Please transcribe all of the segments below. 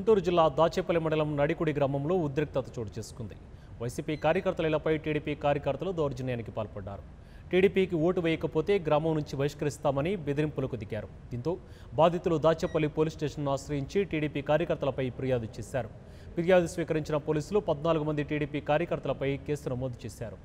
గుంటూరు జిల్లా దాచేపల్లి మండలం నడికుడి గ్రామంలో ఉద్రిక్తత చోటు చేసుకుంది వైసీపీ కార్యకర్తల ఇళ్లపై టీడీపీ కార్యకర్తలు దౌర్జన్యానికి పాల్పడ్డారు టీడీపీకి ఓటు వేయకపోతే గ్రామం నుంచి బహిష్కరిస్తామని బెదిరింపులకు దిగారు దీంతో బాధితులు దాచేపల్లి పోలీస్ స్టేషన్ను ఆశ్రయించి టీడీపీ కార్యకర్తలపై ఫిర్యాదు చేశారు ఫిర్యాదు స్వీకరించిన పోలీసులు పద్నాలుగు మంది టీడీపీ కార్యకర్తలపై కేసు నమోదు చేశారు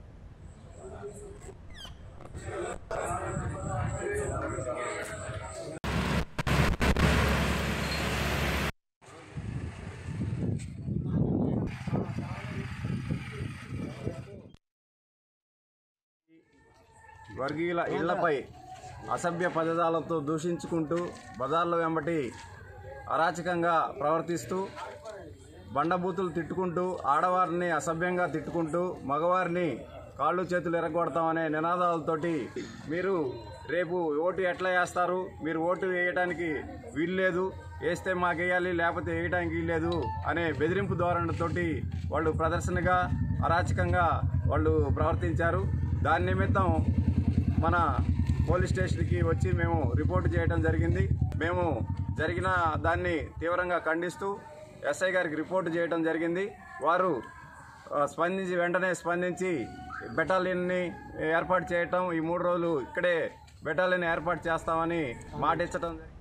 వర్గీయుల ఇళ్లపై అసభ్య పదజాలతో దూషించుకుంటూ బజార్ల వెంబటి అరాచకంగా ప్రవర్తిస్తూ బండబూతులు తిట్టుకుంటూ ఆడవారిని అసభ్యంగా తిట్టుకుంటూ మగవారిని కాళ్ళు చేతులు ఎరగొడతామనే నినాదాలతోటి మీరు రేపు ఓటు ఎట్లా వేస్తారు మీరు ఓటు వేయడానికి వీల్లేదు వేస్తే మాకు వేయాలి లేకపోతే వేయడానికి వీల్లేదు అనే బెదిరింపు ధోరణితోటి వాళ్ళు ప్రదర్శనగా అరాచకంగా వాళ్ళు ప్రవర్తించారు దాని నిమిత్తం మన పోలీస్ స్టేషన్కి వచ్చి మేము రిపోర్ట్ చేయడం జరిగింది మేము జరిగిన దాన్ని తీవ్రంగా ఖండిస్తూ ఎస్ఐ గారికి రిపోర్ట్ చేయడం జరిగింది వారు ఆ, స్పందించి వెంటనే స్పందించి బెటాలియన్ని ఏర్పాటు చేయటం ఈ మూడు రోజులు ఇక్కడే బెటాలియన్ ఏర్పాటు చేస్తామని మాటిచ్చడం జరిగింది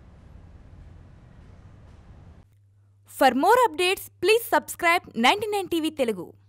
For more updates, please subscribe 99 TV Telugu.